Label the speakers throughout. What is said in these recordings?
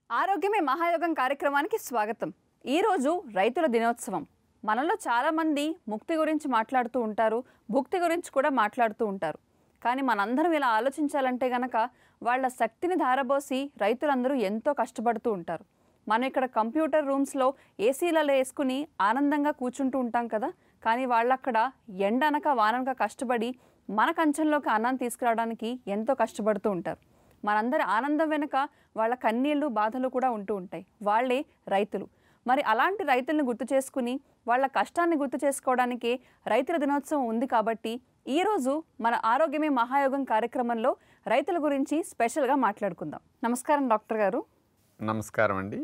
Speaker 1: ఆరోగ్యమే మహాయోగం కార్యక్రమానికి స్వాగతం ఈరోజు రైతుల దినోత్సవం మనలో చాలామంది ముక్తి గురించి మాట్లాడుతూ ఉంటారు భుక్తి గురించి కూడా మాట్లాడుతూ ఉంటారు కానీ మనందరం ఇలా ఆలోచించాలంటే గనక వాళ్ళ శక్తిని ధారబోసి రైతులందరూ ఎంతో కష్టపడుతూ ఉంటారు మనం ఇక్కడ కంప్యూటర్ రూమ్స్లో ఏసీలలో వేసుకుని ఆనందంగా కూర్చుంటూ ఉంటాం కదా కానీ వాళ్ళక్కడ ఎండనక వాననక కష్టపడి మన కంచంలోకి అన్నాన్ని తీసుకురావడానికి ఎంతో కష్టపడుతూ ఉంటారు మనందరి ఆనందం వెనుక వాళ్ళ కన్నీళ్ళు బాధలు కూడా ఉంటూ ఉంటాయి వాళ్ళే రైతులు మరి అలాంటి రైతుల్ని గుర్తు చేసుకుని వాళ్ళ కష్టాన్ని గుర్తు చేసుకోవడానికి రైతుల దినోత్సవం ఉంది కాబట్టి ఈరోజు మన ఆరోగ్యమే మహాయోగం కార్యక్రమంలో రైతుల గురించి స్పెషల్గా మాట్లాడుకుందాం నమస్కారం డాక్టర్ గారు
Speaker 2: నమస్కారం అండి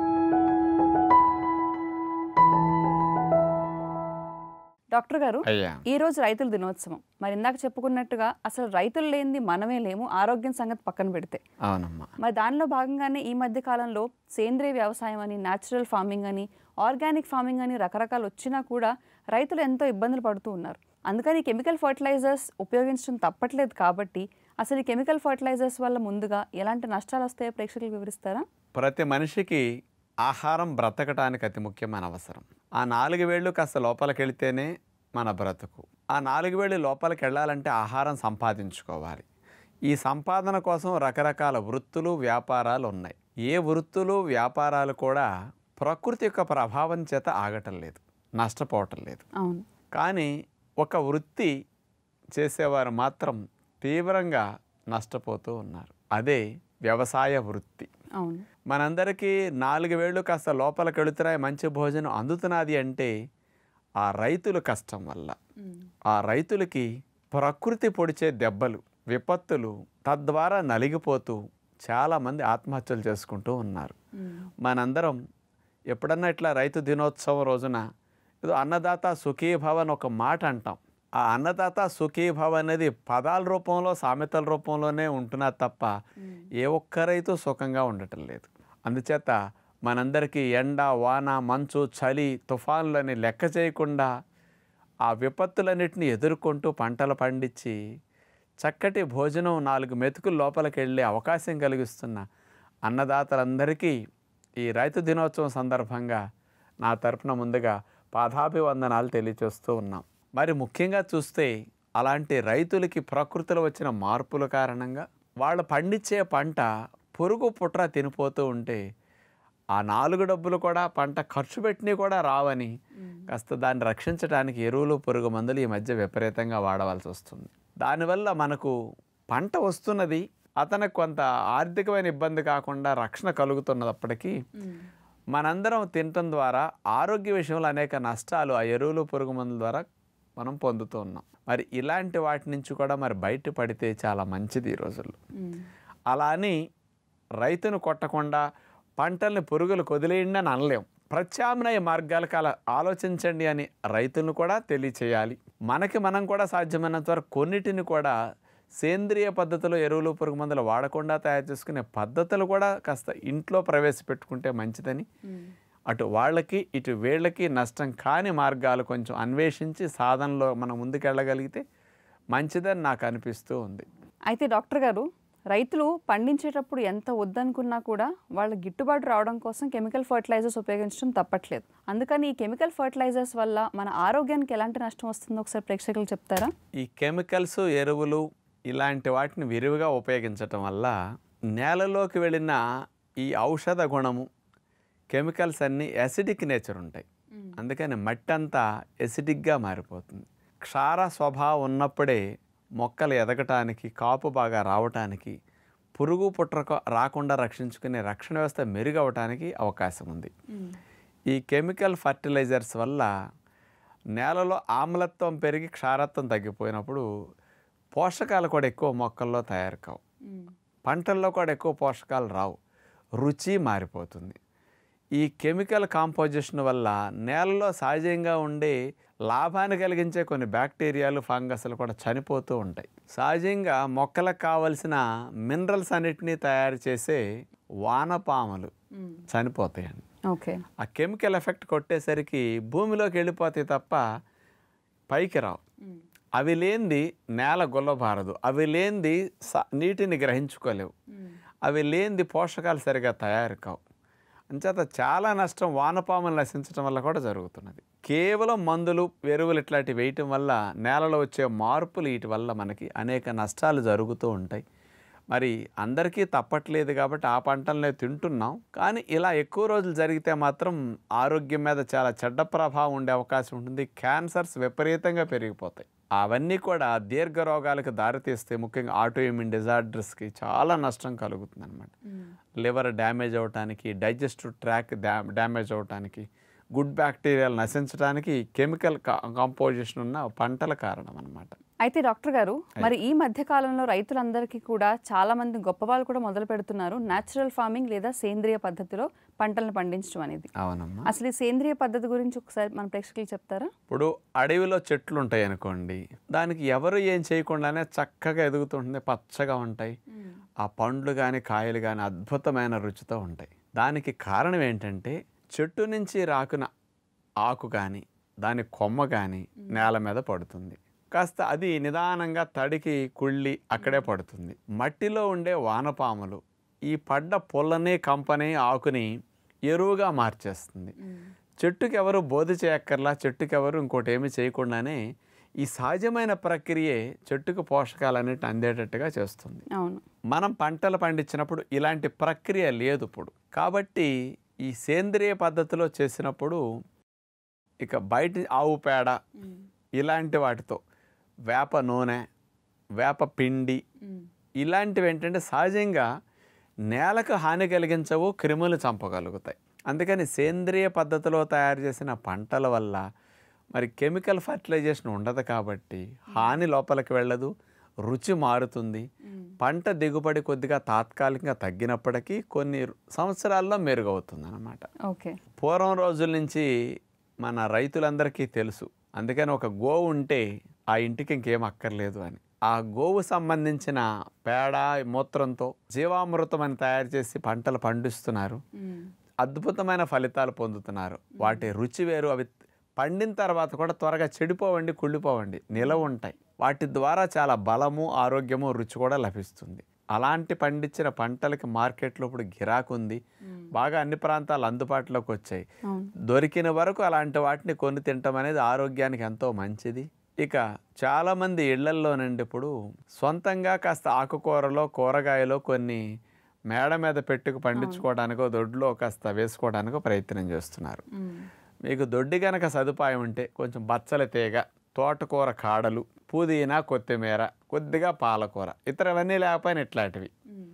Speaker 1: డాక్టర్ గారు
Speaker 2: అయ్యా
Speaker 1: ఈ రోజు రైతుల దినోత్సవం మరి ఇందాక చెప్పుకున్నట్టుగా అసలు రైతులు లేనిది మనమే లేము ఆరోగ్యం సంగతి పక్కన పెడితే
Speaker 2: అవునమ్మా
Speaker 1: మరి దానిలో భాగంగానే ఈ మధ్య కాలంలో సేంద్రియ వ్యవసాయం అని న్యాచురల్ ఫార్మింగ్ అని ఆర్గానిక్ ఫార్మింగ్ అని రకరకాలు వచ్చినా కూడా రైతులు ఎంతో ఇబ్బందులు పడుతూ ఉన్నారు అందుకని కెమికల్ ఫర్టిలైజర్స్ ఉపయోగించడం తప్పట్లేదు కాబట్టి అసలు ఈ కెమికల్ ఫర్టిలైజర్స్ వల్ల ముందుగా ఎలాంటి నష్టాలు వస్తాయో ప్రేక్షకులకు వివరిస్తారా
Speaker 2: ప్రతి మనిషికి ఆహారం బ్రతకటానికి అతి ముఖ్యమైన అవసరం ఆ నాలుగు వేళ్ళు కాస్త లోపలికి వెళితేనే మన బ్రతుకు ఆ నాలుగు వేళ్ళు లోపలికి వెళ్ళాలంటే ఆహారం సంపాదించుకోవాలి ఈ సంపాదన కోసం రకరకాల వృత్తులు వ్యాపారాలు ఉన్నాయి ఏ వృత్తులు వ్యాపారాలు కూడా ప్రకృతి యొక్క ప్రభావం చేత ఆగటం లేదు నష్టపోవటం లేదు
Speaker 1: అవును
Speaker 2: కానీ ఒక వృత్తి చేసేవారు మాత్రం తీవ్రంగా నష్టపోతూ ఉన్నారు అదే వ్యవసాయ వృత్తి
Speaker 1: అవును
Speaker 2: మనందరికీ నాలుగు వేళ్ళు కాస్త లోపలికి వెళుతున్నాయి మంచి భోజనం అందుతున్నది అంటే ఆ రైతుల కష్టం వల్ల ఆ రైతులకి ప్రకృతి పొడిచే దెబ్బలు విపత్తులు తద్వారా నలిగిపోతూ చాలామంది ఆత్మహత్యలు చేసుకుంటూ ఉన్నారు మనందరం ఎప్పుడన్నా ఇట్లా రైతు దినోత్సవం రోజున ఏదో అన్నదాత సుఖీభవ అని ఒక మాట అంటాం ఆ అన్నదాత సుఖీభవ అనేది పదాల రూపంలో సామెతల రూపంలోనే ఉంటున్నా తప్ప ఏ ఒక్క రైతు సుఖంగా ఉండటం లేదు అందుచేత మనందరికీ ఎండ వాన మంచు చలి తుఫాన్లని లెక్క చేయకుండా ఆ విపత్తులన్నిటిని ఎదుర్కొంటూ పంటలు పండించి చక్కటి భోజనం నాలుగు మెతుకులు లోపలికి వెళ్ళే అవకాశం కలిగిస్తున్న అన్నదాతలందరికీ ఈ రైతు దినోత్సవం సందర్భంగా నా తరపున ముందుగా పాదాభివందనాలు తెలియచేస్తూ ఉన్నాం మరి ముఖ్యంగా చూస్తే అలాంటి రైతులకి ప్రకృతిలో వచ్చిన మార్పుల కారణంగా వాళ్ళు పండించే పంట పురుగు పుట్ర తినిపోతూ ఉంటే ఆ నాలుగు డబ్బులు కూడా పంట ఖర్చు పెట్టినవి కూడా రావని కాస్త దాన్ని రక్షించడానికి ఎరువులు పురుగు మందులు ఈ మధ్య విపరీతంగా వాడవలసి వస్తుంది దానివల్ల మనకు పంట వస్తున్నది అతనికి కొంత ఆర్థికమైన ఇబ్బంది కాకుండా రక్షణ కలుగుతున్నప్పటికీ మనందరం తినటం ద్వారా ఆరోగ్య విషయంలో అనేక నష్టాలు ఆ ఎరువులు పురుగు మందుల ద్వారా మనం పొందుతూ ఉన్నాం మరి ఇలాంటి వాటి నుంచి కూడా మరి బయటపడితే చాలా మంచిది ఈ రోజుల్లో అలా అని రైతును కొట్టకుండా పంటల్ని పురుగులు కొదిలేయండి అని అనలేం ప్రత్యామ్నాయ మార్గాలకు అలా ఆలోచించండి అని రైతులను కూడా తెలియచేయాలి మనకి మనం కూడా సాధ్యమైనంత వరకు కొన్నిటిని కూడా సేంద్రియ పద్ధతిలో ఎరువులు పురుగు మందులు వాడకుండా తయారు చేసుకునే పద్ధతులు కూడా కాస్త ఇంట్లో ప్రవేశపెట్టుకుంటే మంచిదని అటు వాళ్ళకి ఇటు వీళ్ళకి నష్టం కాని మార్గాలు కొంచెం అన్వేషించి సాధనలో మనం ముందుకెళ్ళగలిగితే మంచిదని నాకు అనిపిస్తూ ఉంది
Speaker 1: అయితే డాక్టర్ గారు రైతులు పండించేటప్పుడు ఎంత వద్దనుకున్నా కూడా వాళ్ళ గిట్టుబాటు రావడం కోసం కెమికల్ ఫర్టిలైజర్స్ ఉపయోగించడం తప్పట్లేదు అందుకని ఈ కెమికల్ ఫర్టిలైజర్స్ వల్ల మన ఆరోగ్యానికి ఎలాంటి నష్టం వస్తుందో ఒకసారి ప్రేక్షకులు చెప్తారా
Speaker 2: ఈ కెమికల్స్ ఎరువులు ఇలాంటి వాటిని విరివిగా ఉపయోగించటం వల్ల నేలలోకి వెళ్ళిన ఈ ఔషధ గుణము కెమికల్స్ అన్నీ యాసిడిక్ నేచర్ ఉంటాయి అందుకని మట్టి అంతా ఎసిడిక్గా మారిపోతుంది క్షార స్వభావం ఉన్నప్పుడే మొక్కలు ఎదగటానికి కాపు బాగా రావటానికి పురుగు పుట్ర రాకుండా రక్షించుకునే రక్షణ వ్యవస్థ మెరుగవటానికి అవకాశం ఉంది ఈ కెమికల్ ఫర్టిలైజర్స్ వల్ల నేలలో ఆమ్లత్వం పెరిగి క్షారత్వం తగ్గిపోయినప్పుడు పోషకాలు కూడా ఎక్కువ మొక్కల్లో తయారు కావు పంటల్లో కూడా ఎక్కువ పోషకాలు రావు రుచి మారిపోతుంది ఈ కెమికల్ కాంపోజిషన్ వల్ల నేలలో సహజంగా ఉండే లాభాన్ని కలిగించే కొన్ని బ్యాక్టీరియాలు ఫంగస్లు కూడా చనిపోతూ ఉంటాయి సహజంగా మొక్కలకు కావలసిన మినరల్స్ అన్నిటినీ తయారు చేసే వానపాములు చనిపోతాయండి
Speaker 1: ఓకే
Speaker 2: ఆ కెమికల్ ఎఫెక్ట్ కొట్టేసరికి భూమిలోకి వెళ్ళిపోతాయి తప్ప పైకి రావు అవి లేనిది నేల గుల్లబారదు అవి లేనిది స- నీటిని గ్రహించుకోలేవు అవి లేనిది పోషకాలు సరిగా తయారు కావు అంచేత చాలా నష్టం వానపాములు నశించడం వల్ల కూడా జరుగుతున్నది కేవలం మందులు ఎరువులు ఇట్లాంటివి వేయటం వల్ల నేలలో వచ్చే మార్పులు వీటి వల్ల మనకి అనేక నష్టాలు జరుగుతూ ఉంటాయి మరి అందరికీ తప్పట్లేదు కాబట్టి ఆ పంటలనే తింటున్నాం కానీ ఇలా ఎక్కువ రోజులు జరిగితే మాత్రం ఆరోగ్యం మీద చాలా చెడ్డ ప్రభావం ఉండే అవకాశం ఉంటుంది క్యాన్సర్స్ విపరీతంగా పెరిగిపోతాయి అవన్నీ కూడా దీర్ఘ రోగాలకు దారితీస్తే ముఖ్యంగా ఆటో ఇమ్యూన్ డిజార్డర్స్కి చాలా నష్టం కలుగుతుంది అనమాట లివర్ డ్యామేజ్ అవటానికి డైజెస్టివ్ ట్రాక్ డ్యామేజ్ అవటానికి గుడ్ బ్యాక్టీరియాలు నశించడానికి కెమికల్ కాంపోజిషన్ ఉన్న పంటల కారణం అనమాట
Speaker 1: అయితే డాక్టర్ గారు మరి ఈ మధ్య కాలంలో రైతులందరికీ కూడా చాలా మంది గొప్ప వాళ్ళు కూడా మొదలు పెడుతున్నారు న్యాచురల్ ఫార్మింగ్ లేదా సేంద్రియ పద్ధతిలో పంటలను పండించడం అనేది
Speaker 2: అవునమ్మా
Speaker 1: అసలు ఈ సేంద్రియ పద్ధతి గురించి ఒకసారి మన ప్రేక్షకులకు చెప్తారా
Speaker 2: ఇప్పుడు అడవిలో చెట్లు ఉంటాయి అనుకోండి దానికి ఎవరు ఏం చేయకుండానే చక్కగా ఎదుగుతుంటుంది పచ్చగా ఉంటాయి ఆ పండ్లు కానీ కాయలు కానీ అద్భుతమైన రుచితో ఉంటాయి దానికి కారణం ఏంటంటే చెట్టు నుంచి రాకున ఆకు కానీ దాని కొమ్మ కానీ నేల మీద పడుతుంది కాస్త అది నిదానంగా తడికి కుళ్ళి అక్కడే పడుతుంది మట్టిలో ఉండే వానపాములు ఈ పడ్డ పుల్లని కంపని ఆకుని ఎరువుగా మార్చేస్తుంది చెట్టుకి ఎవరు బోధి చేయక్కర్లా చెట్టుకి ఎవరు ఇంకోటి ఏమి చేయకుండానే ఈ సహజమైన ప్రక్రియే చెట్టుకు పోషకాలన్నిటి అందేటట్టుగా చేస్తుంది
Speaker 1: అవును
Speaker 2: మనం పంటలు పండించినప్పుడు ఇలాంటి ప్రక్రియ లేదు ఇప్పుడు కాబట్టి ఈ సేంద్రియ పద్ధతిలో చేసినప్పుడు ఇక బయట ఆవు పేడ ఇలాంటి వాటితో వేప నూనె వేప పిండి ఇలాంటివి ఏంటంటే సహజంగా నేలకు హాని కలిగించవు క్రిములు చంపగలుగుతాయి అందుకని సేంద్రియ పద్ధతిలో తయారు చేసిన పంటల వల్ల మరి కెమికల్ ఫర్టిలైజేషన్ ఉండదు కాబట్టి హాని లోపలికి వెళ్ళదు రుచి మారుతుంది పంట దిగుబడి కొద్దిగా తాత్కాలికంగా తగ్గినప్పటికీ కొన్ని సంవత్సరాల్లో మెరుగవుతుంది అన్నమాట
Speaker 1: ఓకే
Speaker 2: పూర్వం రోజుల నుంచి మన రైతులందరికీ తెలుసు అందుకని ఒక గోవు ఉంటే ఆ ఇంటికి ఇంకేం అక్కర్లేదు అని ఆ గోవు సంబంధించిన పేడ మూత్రంతో జీవామృతం అని తయారు చేసి పంటలు పండిస్తున్నారు అద్భుతమైన ఫలితాలు పొందుతున్నారు వాటి రుచి వేరు అవి పండిన తర్వాత కూడా త్వరగా చెడిపోవండి కుళ్ళిపోవండి నిలవ ఉంటాయి వాటి ద్వారా చాలా బలము ఆరోగ్యము రుచి కూడా లభిస్తుంది అలాంటి పండించిన పంటలకి మార్కెట్లో ఇప్పుడు గిరాకు ఉంది బాగా అన్ని ప్రాంతాలు అందుబాటులోకి వచ్చాయి
Speaker 1: అవును
Speaker 2: దొరికిన వరకు అలాంటి వాటిని కొని తినటం అనేది ఆరోగ్యానికి ఎంతో మంచిది ఇక చాలామంది ఇళ్లల్లోనండి ఇప్పుడు సొంతంగా కాస్త ఆకుకూరలో కూరగాయలో కొన్ని మేడ మీద పెట్టుకు పండించుకోవడానికో దొడ్లో కాస్త వేసుకోవడానికో ప్రయత్నం చేస్తున్నారు మీకు దొడ్డి గనక సదుపాయం ఉంటే కొంచెం బచ్చల తీగ తోటకూర కాడలు పుదీనా కొత్తిమీర కొద్దిగా పాలకూర ఇతరవన్నీ లేకపోయినా ఇట్లాంటివి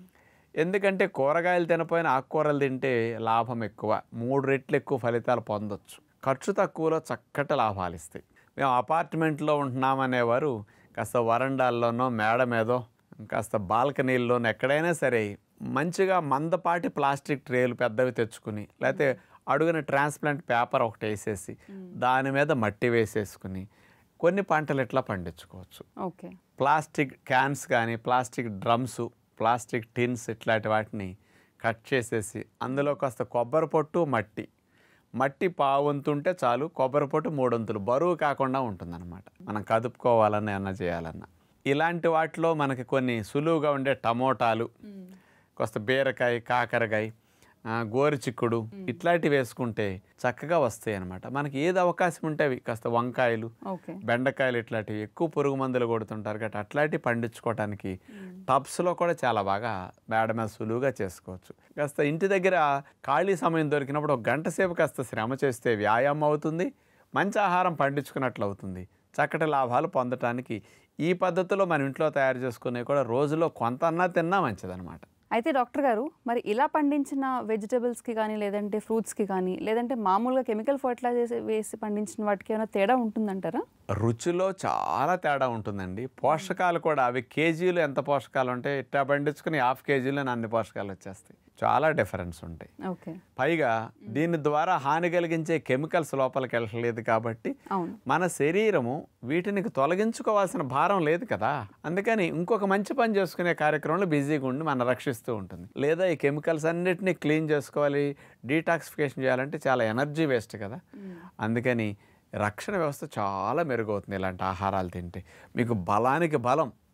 Speaker 2: ఎందుకంటే కూరగాయలు తినపోయిన ఆకుకూరలు తింటే లాభం ఎక్కువ మూడు రెట్లు ఎక్కువ ఫలితాలు పొందొచ్చు ఖర్చు తక్కువలో చక్కటి లాభాలు ఇస్తాయి మేము అపార్ట్మెంట్లో ఉంటున్నామనేవారు కాస్త వరండాల్లోనో మేడ మీదో కాస్త బాల్కనీల్లోనో ఎక్కడైనా సరే మంచిగా మందపాటి ప్లాస్టిక్ ట్రేలు పెద్దవి తెచ్చుకుని లేకపోతే అడుగున ట్రాన్స్ప్లాంట్ పేపర్ ఒకటి వేసేసి దాని మీద మట్టి వేసేసుకుని కొన్ని పంటలు ఇట్లా పండించుకోవచ్చు
Speaker 1: ఓకే
Speaker 2: ప్లాస్టిక్ క్యాన్స్ కానీ ప్లాస్టిక్ డ్రమ్స్ ప్లాస్టిక్ టిన్స్ ఇట్లాంటి వాటిని కట్ చేసేసి అందులో కాస్త కొబ్బరి పొట్టు మట్టి మట్టి పావంతుంటే చాలు కొబ్బరి పొట్టు మూడొంతులు బరువు కాకుండా ఉంటుందన్నమాట మనం కదుపుకోవాలన్నా ఏమన్నా చేయాలన్నా ఇలాంటి వాటిలో మనకి కొన్ని సులువుగా ఉండే టమోటాలు కాస్త బీరకాయ కాకరకాయ ఆ, గోరుచిక్కుడు ఇట్లాంటివి వేసుకుంటే చక్కగా వస్తాయి అన్నమాట మనకి ఏది అవకాశం ఉంటే అవి కాస్త వంకాయలు
Speaker 1: ఓకే
Speaker 2: బెండకాయలు ఇట్లాంటివి ఎక్కువ పురుగు మందులు కొడుతుంటారు కాబట్టి అట్లాంటివి పండించుకోవడానికి టబ్స్లో కూడా చాలా బాగా మేడ మీద సులువుగా చేసుకోవచ్చు కాస్త ఇంటి దగ్గర ఖాళీ సమయం దొరికినప్పుడు ఒక గంట సేపు కాస్త శ్రమ చేస్తే వ్యాయామం అవుతుంది మంచి ఆహారం పండించుకున్నట్లు అవుతుంది చక్కటి లాభాలు పొందటానికి ఈ పద్ధతిలో మన ఇంట్లో తయారు చేసుకునేవి కూడా రోజులో కొంత అన్నా తిన్నా మంచిదన్నమాట
Speaker 1: అయితే డాక్టర్ గారు మరి ఇలా పండించిన వెజిటబుల్స్కి కానీ లేదంటే ఫ్రూట్స్కి కానీ లేదంటే మామూలుగా కెమికల్ ఫర్టిలైజర్స్ వేసి పండించిన వాటికి ఏమైనా తేడా ఉంటుందంటారా
Speaker 2: రుచిలో చాలా తేడా ఉంటుందండి పోషకాలు కూడా అవి కేజీలు ఎంత పోషకాలు ఉంటాయి ఇట్టా పండించుకుని హాఫ్ కేజీలో అన్ని పోషకాలు వచ్చేస్తాయి చాలా డిఫరెన్స్ ఉంటాయి
Speaker 1: ఓకే
Speaker 2: పైగా దీని ద్వారా హాని కలిగించే కెమికల్స్ లోపలికి వెళ్ళలేదు కాబట్టి
Speaker 1: అవును
Speaker 2: మన శరీరము వీటిని తొలగించుకోవాల్సిన భారం లేదు కదా అందుకని ఇంకొక మంచి పని చేసుకునే కార్యక్రమంలో బిజీగా ఉండి మనం రక్షిస్తూ ఉంటుంది లేదా ఈ కెమికల్స్ అన్నిటినీ క్లీన్ చేసుకోవాలి డీటాక్సిఫికేషన్ చేయాలంటే చాలా ఎనర్జీ వేస్ట్ కదా అందుకని రక్షణ వ్యవస్థ చాలా మెరుగవుతుంది ఇలాంటి ఆహారాలు తింటే మీకు బలానికి బలం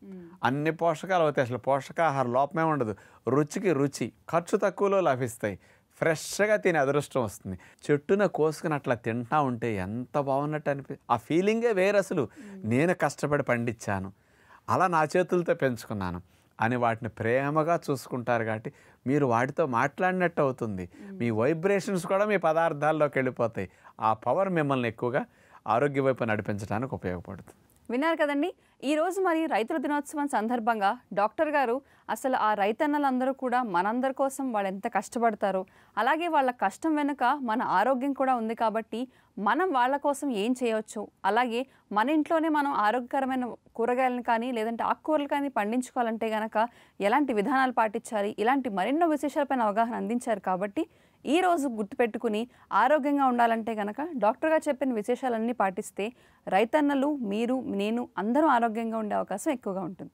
Speaker 2: అన్ని పోషకాలు అవుతాయి అసలు పోషకాహార లోపమే ఉండదు రుచికి రుచి ఖర్చు తక్కువలో లభిస్తాయి ఫ్రెష్గా తినే అదృష్టం వస్తుంది చెట్టున కోసుకుని అట్లా తింటా ఉంటే ఎంత బాగున్నట్టు అనిపి ఆ ఫీలింగే వేరు అసలు నేను కష్టపడి పండించాను అలా నా చేతులతో పెంచుకున్నాను అని వాటిని ప్రేమగా చూసుకుంటారు కాబట్టి మీరు వాటితో మాట్లాడినట్టు అవుతుంది మీ వైబ్రేషన్స్ కూడా మీ పదార్థాల్లోకి వెళ్ళిపోతాయి ఆ పవర్ మిమ్మల్ని ఎక్కువగా ఆరోగ్య వైపు నడిపించడానికి ఉపయోగపడుతుంది
Speaker 1: విన్నారు కదండి ఈ రోజు మరి రైతుల దినోత్సవం సందర్భంగా డాక్టర్ గారు అసలు ఆ రైతన్నలందరూ కూడా మనందరి కోసం వాళ్ళు ఎంత కష్టపడతారో అలాగే వాళ్ళ కష్టం వెనుక మన ఆరోగ్యం కూడా ఉంది కాబట్టి మనం వాళ్ళ కోసం ఏం చేయవచ్చు అలాగే మన ఇంట్లోనే మనం ఆరోగ్యకరమైన కూరగాయలను కానీ లేదంటే ఆకుకూరలు కానీ పండించుకోవాలంటే గనక ఎలాంటి విధానాలు పాటించాలి ఇలాంటి మరెన్నో విశేషాలపైన అవగాహన అందించారు కాబట్టి ఈ రోజు గుర్తుపెట్టుకుని ఆరోగ్యంగా ఉండాలంటే గనక డాక్టర్ గారు చెప్పిన విశేషాలన్నీ పాటిస్తే రైతన్నలు మీరు నేను అందరూ ఆరోగ్యంగా ఉండే అవకాశం ఎక్కువగా ఉంటుంది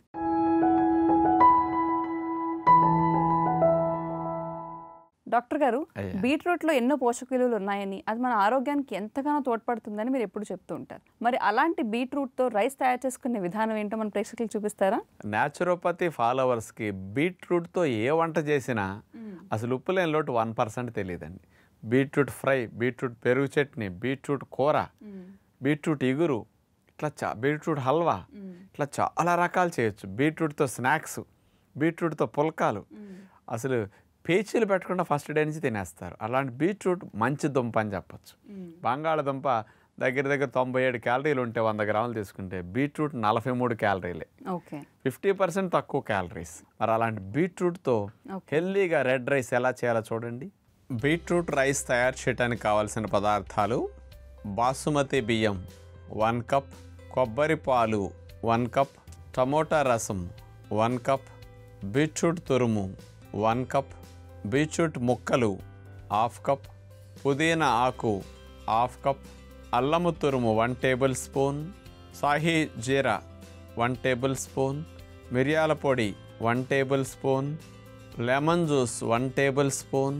Speaker 1: డాక్టర్ గారు
Speaker 2: అయ్యా.
Speaker 1: బీట్రూట్లో ఎన్నో పోషక విలువలు ఉన్నాయని అది మన ఆరోగ్యానికి ఎంతగానో తోడ్పడుతుందని మీరు ఎప్పుడు చెప్తూ ఉంటారు మరి అలాంటి బీట్రూట్తో రైస్ తయారు చేసుకునే విధానం ఏంటో మన ప్రేక్షకులకు చూపిస్తారా
Speaker 2: న్యాచురోపతి ఫాలోవర్స్కి బీట్రూట్తో ఏ వంట చేసినా అసలు ఉప్పు లేని లోటు వన్ పర్సెంట్ తెలియదండి బీట్రూట్ ఫ్రై బీట్రూట్ పెరుగు చట్నీ బీట్రూట్ కూర బీట్రూట్ ఇగురు ఇట్లా చా బీట్రూట్ హల్వా ఇట్లా చాలా రకాలు చేయొచ్చు బీట్రూట్తో స్నాక్స్ బీట్రూట్తో పుల్కాలు అసలు పేచీలు పెట్టకుండా ఫస్ట్ డే నుంచి తినేస్తారు అలాంటి బీట్రూట్ మంచి దుంప అని చెప్పచ్చు బంగాళదుంప దగ్గర దగ్గర తొంభై ఏడు క్యాలరీలు ఉంటే వంద గ్రాములు తీసుకుంటే బీట్రూట్ నలభై మూడు క్యాలరీలే
Speaker 1: ఓకే
Speaker 2: ఫిఫ్టీ పర్సెంట్ తక్కువ క్యాలరీస్ మరి అలాంటి బీట్రూట్తో హెల్దీగా రెడ్ రైస్ ఎలా చేయాలో చూడండి బీట్రూట్ రైస్ తయారు చేయడానికి కావాల్సిన పదార్థాలు బాసుమతి బియ్యం వన్ కప్ కొబ్బరి పాలు వన్ కప్ టమోటా రసం వన్ కప్ బీట్రూట్ తురుము వన్ కప్ బీట్రూట్ ముక్కలు హాఫ్ కప్ పుదీనా ఆకు హాఫ్ కప్ అల్లము తురుము వన్ టేబుల్ స్పూన్ సాహీ జీరా వన్ టేబుల్ స్పూన్ మిరియాల పొడి one tablespoon lemon juice one tablespoon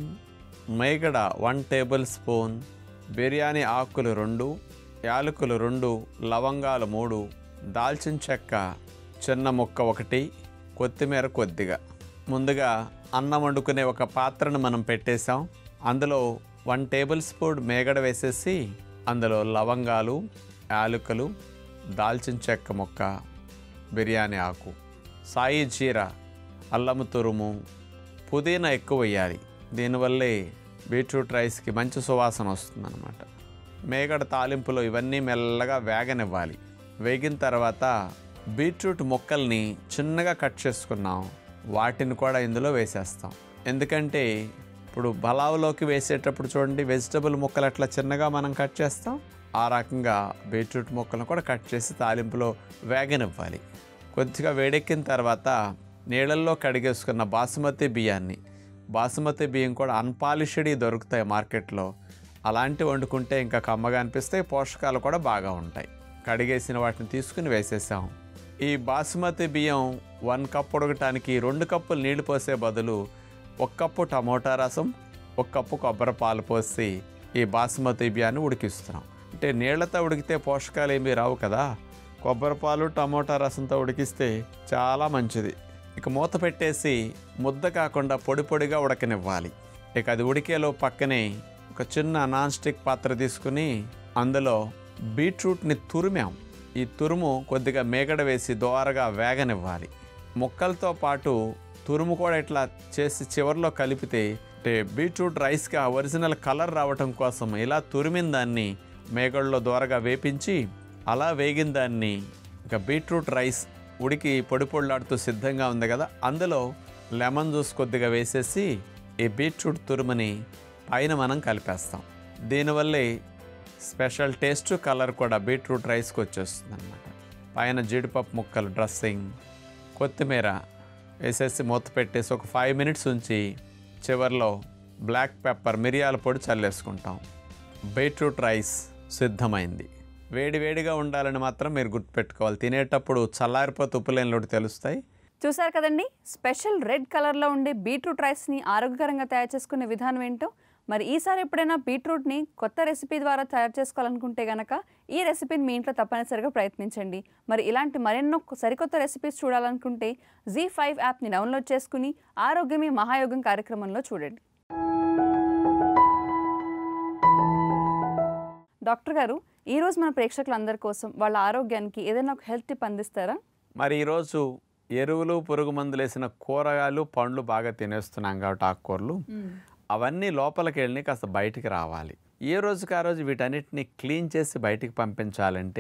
Speaker 2: మేగడ వన్ టేబుల్ స్పూన్ బిర్యానీ ఆకులు రెండు యాలకులు రెండు లవంగాలు మూడు దాల్చిన చెక్క చిన్న ముక్క ఒకటి కొత్తిమీర కొద్దిగా ముందుగా అన్నం వండుకునే ఒక పాత్రను మనం పెట్టేసాం అందులో వన్ టేబుల్ స్పూన్ మేగడ వేసేసి అందులో లవంగాలు యాలకులు దాల్చిన చెక్క ముక్క బిర్యానీ ఆకు సాయి జీర అల్లము తురుము పుదీనా ఎక్కువ వేయాలి దీనివల్లే బీట్రూట్ రైస్కి మంచి సువాసన వస్తుందన్నమాట మేగడ తాలింపులో ఇవన్నీ మెల్లగా వేగనివ్వాలి వేగిన తర్వాత బీట్రూట్ ముక్కల్ని చిన్నగా కట్ చేసుకున్నాం వాటిని కూడా ఇందులో వేసేస్తాం ఎందుకంటే ఇప్పుడు బలావులోకి వేసేటప్పుడు చూడండి వెజిటబుల్ ముక్కలు అట్లా చిన్నగా మనం కట్ చేస్తాం ఆ రకంగా బీట్రూట్ ముక్కలను కూడా కట్ చేసి తాలింపులో వేగనివ్వాలి కొద్దిగా వేడెక్కిన తర్వాత నీళ్ళల్లో కడిగేసుకున్న బాసుమతి బియ్యాన్ని బాసుమతి బియ్యం కూడా అన్పాలిష్డ్ దొరుకుతాయి మార్కెట్లో అలాంటివి వండుకుంటే ఇంకా కమ్మగా అనిపిస్తాయి పోషకాలు కూడా బాగా ఉంటాయి కడిగేసిన వాటిని తీసుకుని వేసేసాం ఈ బాసుమతి బియ్యం వన్ కప్ ఉడకటానికి రెండు కప్పులు నీళ్లు పోసే బదులు ఒక కప్పు టమోటా రసం ఒక కప్పు కొబ్బరి పాలు పోసి ఈ బాసుమతి బియ్యాన్ని ఉడికిస్తున్నాం అంటే నీళ్లతో ఉడికితే పోషకాలు ఏమీ రావు కదా కొబ్బరి పాలు టమోటా రసంతో ఉడికిస్తే చాలా మంచిది ఇక మూత పెట్టేసి ముద్ద కాకుండా పొడి పొడిగా ఉడకనివ్వాలి ఇక అది ఉడికేలో పక్కనే ఒక చిన్న నాన్ స్టిక్ పాత్ర తీసుకుని అందులో బీట్రూట్ని తురిమాం ఈ తురుము కొద్దిగా మేగడ వేసి దోరగా వేగనివ్వాలి ముక్కలతో పాటు తురుము కూడా ఇట్లా చేసి చివర్లో కలిపితే అంటే బీట్రూట్ రైస్కి ఆ ఒరిజినల్ కలర్ రావటం కోసం ఇలా తురిమిన దాన్ని మేగడలో దోరగా వేపించి అలా వేగిన దాన్ని ఇంకా బీట్రూట్ రైస్ ఉడికి పొడి పొడిలాడుతూ సిద్ధంగా ఉంది కదా అందులో లెమన్ జ్యూస్ కొద్దిగా వేసేసి ఈ బీట్రూట్ తురుముని పైన మనం కలిపేస్తాం దీనివల్లే స్పెషల్ టేస్ట్ కలర్ కూడా బీట్రూట్ రైస్కి వచ్చేస్తుంది అనమాట పైన జీడిపప్పు ముక్కలు డ్రెస్సింగ్ కొత్తిమీర వేసేసి మూత పెట్టేసి ఒక ఫైవ్ మినిట్స్ ఉంచి చివర్లో బ్లాక్ పెప్పర్ మిరియాల పొడి చల్లేసుకుంటాం బీట్రూట్ రైస్ సిద్ధమైంది వేడి వేడిగా ఉండాలని మాత్రం మీరు గుర్తుపెట్టుకోవాలి తినేటప్పుడు చల్లారిపోతే ఉప్పులేనిలోటి తెలుస్తాయి
Speaker 1: చూసారు కదండి స్పెషల్ రెడ్ కలర్లో ఉండే బీట్రూట్ రైస్ని ఆరోగ్యకరంగా తయారు చేసుకునే విధానం ఏంటో మరి ఈసారి ఎప్పుడైనా బీట్రూట్ని కొత్త రెసిపీ ద్వారా తయారు చేసుకోవాలనుకుంటే గనక ఈ రెసిపీని మీ ఇంట్లో తప్పనిసరిగా ప్రయత్నించండి మరి ఇలాంటి మరెన్నో సరికొత్త రెసిపీస్ చూడాలనుకుంటే జీ ఫైవ్ యాప్ని డౌన్లోడ్ చేసుకుని ఆరోగ్యమే మహాయోగం కార్యక్రమంలో చూడండి డాక్టర్ గారు ఈరోజు మన ప్రేక్షకులందరి కోసం వాళ్ళ ఆరోగ్యానికి ఏదైనా ఒక హెల్త్ టిప్ అందిస్తారా
Speaker 2: మరి ఈరోజు ఎరువులు పురుగు మందులు వేసిన కూరగాయలు పండ్లు బాగా తినేస్తున్నాం కాబట్టి ఆకుకూరలు అవన్నీ లోపలికి వెళ్ళి కాస్త బయటికి రావాలి ఏ రోజుకి ఆ రోజు వీటన్నిటిని క్లీన్ చేసి బయటికి పంపించాలంటే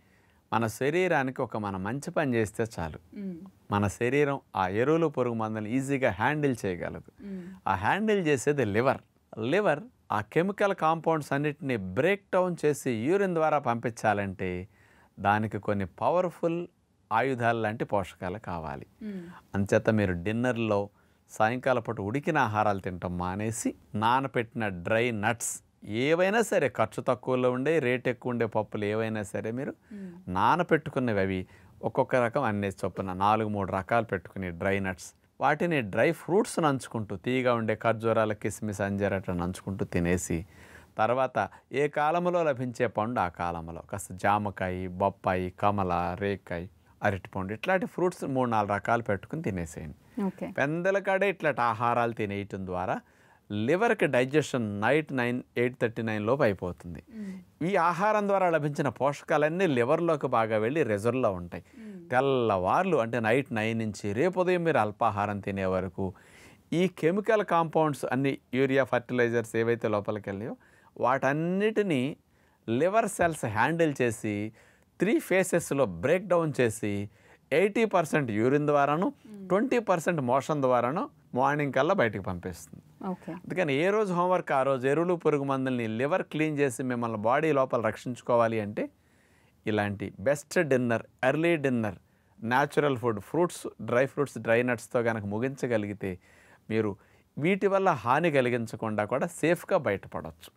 Speaker 2: మన శరీరానికి ఒక మన మంచి పని చేస్తే చాలు మన శరీరం ఆ ఎరువులు పురుగు మందులు ఈజీగా హ్యాండిల్ చేయగలదు ఆ హ్యాండిల్ చేసేది లివర్ లివర్ ఆ కెమికల్ కాంపౌండ్స్ అన్నిటిని బ్రేక్ డౌన్ చేసి యూరిన్ ద్వారా పంపించాలంటే దానికి కొన్ని పవర్ఫుల్ ఆయుధాలు లాంటి పోషకాలు కావాలి అంచేత మీరు డిన్నర్లో సాయంకాలం పూట ఉడికిన ఆహారాలు తింటాం మానేసి నానపెట్టిన డ్రై నట్స్ ఏవైనా సరే ఖర్చు తక్కువలో ఉండే రేట్ ఎక్కువ ఉండే పప్పులు ఏవైనా సరే మీరు నానపెట్టుకున్నవి అవి ఒక్కొక్క రకం అన్ని చొప్పున నాలుగు మూడు రకాలు పెట్టుకుని డ్రై నట్స్ వాటిని డ్రై ఫ్రూట్స్ నంచుకుంటూ తీగా ఉండే ఖర్జూరాల కిస్మిస్ అంజర్ అట్లా నంచుకుంటూ తినేసి తర్వాత ఏ కాలంలో లభించే పండు ఆ కాలంలో కాస్త జామకాయ బొప్పాయి కమల రేకాయ అరటిపండు ఇట్లాంటి ఫ్రూట్స్ మూడు నాలుగు రకాలు పెట్టుకుని తినేసేయండి
Speaker 1: ఓకే
Speaker 2: పెందల కాడే ఇట్లాంటి ఆహారాలు తినేయటం ద్వారా లివర్కి digestion night nine eight thirty nine లోపు అయిపోతుంది ఈ ఆహారం ద్వారా లభించిన పోషకాలన్నీ లివర్లోకి బాగా వెళ్ళి రిజర్వ్లో ఉంటాయి తెల్లవార్లు అంటే నైట్ నైన్ నుంచి రేపు ఉదయం మీరు అల్పాహారం తినే వరకు ఈ కెమికల్ కాంపౌండ్స్ అన్ని యూరియా ఫర్టిలైజర్స్ ఏవైతే లోపలికి వెళ్ళాయో వాటన్నిటినీ లివర్ సెల్స్ హ్యాండిల్ చేసి త్రీ ఫేసెస్లో బ్రేక్ డౌన్ చేసి ఎయిటీ పర్సెంట్ యూరిన్ ద్వారాను ట్వంటీ పర్సెంట్ మోషన్ ద్వారాను మార్నింగ్ కల్లా బయటికి పంపిస్తుంది
Speaker 1: ఓకే
Speaker 2: అందుకని ఏ రోజు హోంవర్క్ ఆ రోజు ఎరువులు పురుగు మందుల్ని లివర్ క్లీన్ చేసి మిమ్మల్ని బాడీ లోపల రక్షించుకోవాలి అంటే ఇలాంటి best dinner early dinner natural food fruits dry fruits dry నట్స్తో కనుక ముగించగలిగితే మీరు వీటి వల్ల హాని కలిగించకుండా కూడా సేఫ్గా బయటపడవచ్చు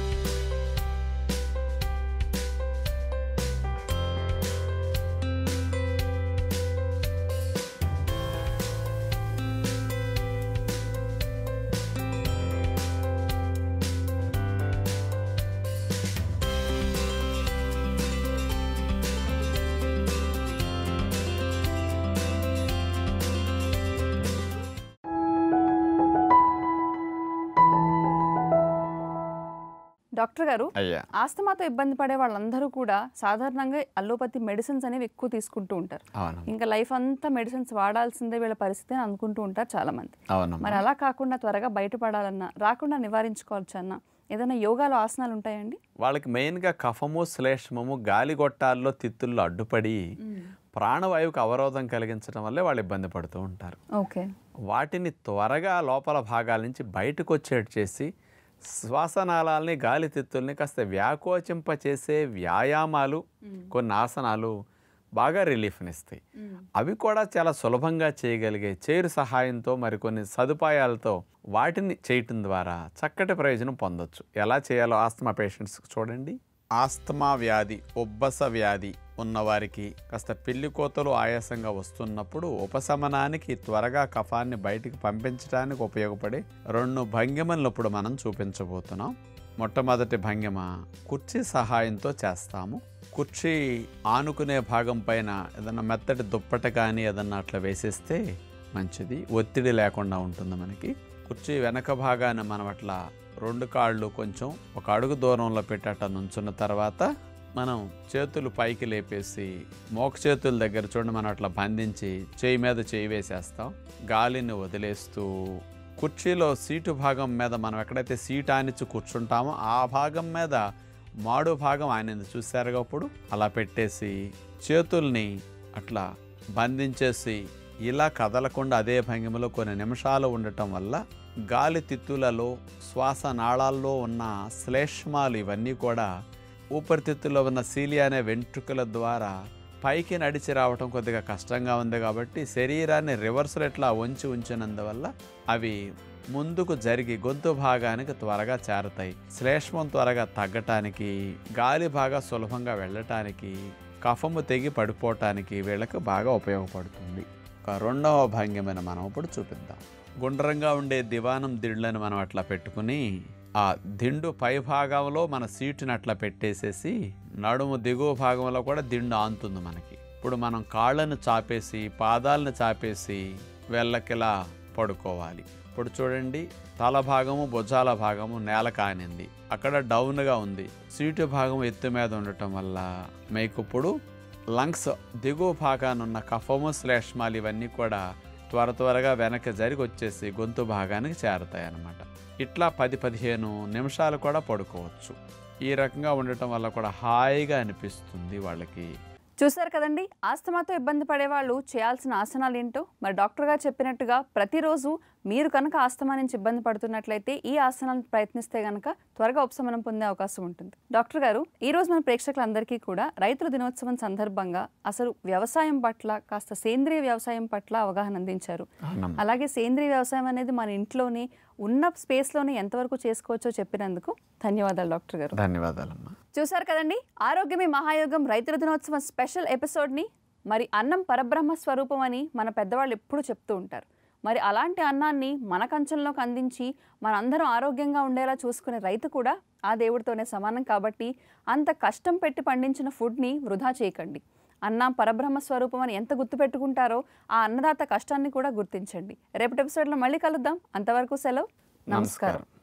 Speaker 1: డాక్టర్ గారు
Speaker 2: అయ్యా
Speaker 1: ఆస్తమాతో ఇబ్బంది పడే వాళ్ళందరూ కూడా సాధారణంగా అల్లోపతి మెడిసిన్స్ అనేవి ఎక్కువ తీసుకుంటూ ఉంటారు
Speaker 2: అవును
Speaker 1: ఇంకా లైఫ్ అంతా మెడిసిన్స్ వాడాల్సిందే వీళ్ళ పరిస్థితి అని అనుకుంటూ ఉంటారు చాలా మంది
Speaker 2: అవునమ్మా
Speaker 1: మరి అలా కాకుండా త్వరగా బయటపడాలన్నా రాకుండా నివారించుకోవచ్చన్నా ఏదైనా యోగాలో ఆసనాలు ఉంటాయండి
Speaker 2: వాళ్ళకి మెయిన్గా కఫము శ్లేష్మము గాలిగొట్టాల్లో తిత్తుల్లో అడ్డుపడి ప్రాణవాయువుకి అవరోధం కలిగించడం వల్లే వాళ్ళు ఇబ్బంది పడుతూ ఉంటారు
Speaker 1: ఓకే
Speaker 2: వాటిని త్వరగా లోపల భాగాల నుంచి బయటకు వచ్చేట్టు చేసి శ్వాసనాళాలని గాలి తిత్తుల్ని కాస్త వ్యాకోచింప చేసే వ్యాయామాలు కొన్ని ఆసనాలు బాగా రిలీఫ్నిస్తాయి అవి కూడా చాలా సులభంగా చేయగలిగే చైరు సహాయంతో మరికొన్ని సదుపాయాలతో వాటిని చేయటం ద్వారా చక్కటి ప్రయోజనం పొందొచ్చు ఎలా చేయాలో ఆస్తమా పేషెంట్స్ చూడండి ఆస్తమా వ్యాధి ఉబ్బస వ్యాధి ఉన్నవారికి కాస్త పెళ్లి కోతలు ఆయాసంగా వస్తున్నప్పుడు ఉపశమనానికి త్వరగా కఫాన్ని బయటికి పంపించడానికి ఉపయోగపడే రెండు భంగిమలను ఇప్పుడు మనం చూపించబోతున్నాం మొట్టమొదటి భంగిమ కుర్చీ సహాయంతో చేస్తాము కుర్చీ ఆనుకునే భాగం పైన ఏదన్నా మెత్తటి దుప్పట కానీ ఏదన్నా అట్లా వేసేస్తే మంచిది ఒత్తిడి లేకుండా ఉంటుంది మనకి కుర్చీ వెనక భాగాన్ని మనం అట్లా రెండు కాళ్ళు కొంచెం ఒక అడుగు దూరంలో పెట్టేట నుంచున్న తర్వాత మనం చేతులు పైకి లేపేసి మోక చేతుల దగ్గర చూడండి మనం అట్లా బంధించి చేయి మీద చేయి వేసేస్తాం గాలిని వదిలేస్తూ కుర్చీలో సీటు భాగం మీద మనం ఎక్కడైతే సీట్ ఆనిచ్చి కూర్చుంటామో ఆ భాగం మీద మాడు భాగం ఆయన చూశారుగా ఇప్పుడు అలా పెట్టేసి చేతుల్ని అట్లా బంధించేసి ఇలా కదలకుండా అదే భంగిమలో కొన్ని నిమిషాలు ఉండటం వల్ల గాలి తిత్తులలో శ్వాస నాళాల్లో ఉన్న శ్లేష్మాలు ఇవన్నీ కూడా ఊపిరితిత్తులో ఉన్న సీలియా అనే వెంట్రుకల ద్వారా పైకి నడిచి రావటం కొద్దిగా కష్టంగా ఉంది కాబట్టి శరీరాన్ని రివర్స్లో ఇట్లా వంచి ఉంచినందువల్ల అవి ముందుకు జరిగి గొంతు భాగానికి త్వరగా చేరతాయి శ్లేష్మం త్వరగా తగ్గటానికి గాలి బాగా సులభంగా వెళ్ళటానికి కఫము తెగి పడిపోవటానికి వీళ్ళకి బాగా ఉపయోగపడుతుంది ఒక రెండవ భంగిమని మనం ఇప్పుడు చూపిద్దాం గుండ్రంగా ఉండే దివానం దిళ్ళని మనం అట్లా పెట్టుకుని ఆ దిండు పై భాగంలో మన సీటుని అట్లా పెట్టేసేసి నడుము దిగువ భాగంలో కూడా దిండు ఆంతుంది మనకి ఇప్పుడు మనం కాళ్ళను చాపేసి పాదాలను చాపేసి వెళ్ళకిలా పడుకోవాలి ఇప్పుడు చూడండి తల భాగము భుజాల భాగము నేల కానింది అక్కడ డౌన్గా ఉంది సీటు భాగం ఎత్తు మీద ఉండటం వల్ల మీకు ఇప్పుడు లంగ్స్ దిగువ భాగానున్న కఫము శ్లేష్మాలు ఇవన్నీ కూడా త్వర త్వరగా వెనక్కి జరిగి వచ్చేసి గొంతు భాగానికి చేరతాయి అన్నమాట ఇట్లా పది పదిహేను నిమిషాలు కూడా పడుకోవచ్చు ఈ రకంగా ఉండటం వల్ల కూడా హాయిగా అనిపిస్తుంది వాళ్ళకి
Speaker 1: చూశారు కదండి ఆస్తమాతో ఇబ్బంది పడే వాళ్ళు చేయాల్సిన ఆసనాలు ఏంటో మరి డాక్టర్ గారు చెప్పినట్టుగా ప్రతిరోజు మీరు కనుక ఆస్తమా నుంచి ఇబ్బంది పడుతున్నట్లయితే ఈ ఆసనాలను ప్రయత్నిస్తే కనుక త్వరగా ఉపశమనం పొందే అవకాశం ఉంటుంది డాక్టర్ గారు ఈ రోజు మన ప్రేక్షకులందరికీ కూడా రైతుల దినోత్సవం సందర్భంగా అసలు వ్యవసాయం పట్ల కాస్త సేంద్రియ వ్యవసాయం పట్ల అవగాహన అందించారు
Speaker 2: అవునమ్మా.
Speaker 1: అలాగే సేంద్రియ వ్యవసాయం అనేది మన ఇంట్లోనే ఉన్న స్పేస్లోనే ఎంతవరకు చేసుకోవచ్చో చెప్పినందుకు ధన్యవాదాలు డాక్టర్ గారు
Speaker 2: ధన్యవాదాలమ్మా
Speaker 1: చూశారు కదండి ఆరోగ్యమే మహాయోగం రైతుల దినోత్సవం స్పెషల్ ఎపిసోడ్ని మరి అన్నం పరబ్రహ్మ స్వరూపం అని మన పెద్దవాళ్ళు ఎప్పుడూ చెప్తూ ఉంటారు మరి అలాంటి అన్నాన్ని మన కంచంలోకి అందించి మనందరం ఆరోగ్యంగా ఉండేలా చూసుకునే రైతు కూడా ఆ దేవుడితోనే సమానం కాబట్టి అంత కష్టం పెట్టి పండించిన ఫుడ్ని వృధా చేయకండి అన్నం పరబ్రహ్మ స్వరూపం అని ఎంత గుర్తుపెట్టుకుంటారో ఆ అన్నదాత కష్టాన్ని కూడా గుర్తించండి రేపటి ఎపిసోడ్లో మళ్ళీ కలుద్దాం అంతవరకు సెలవు నమస్కారం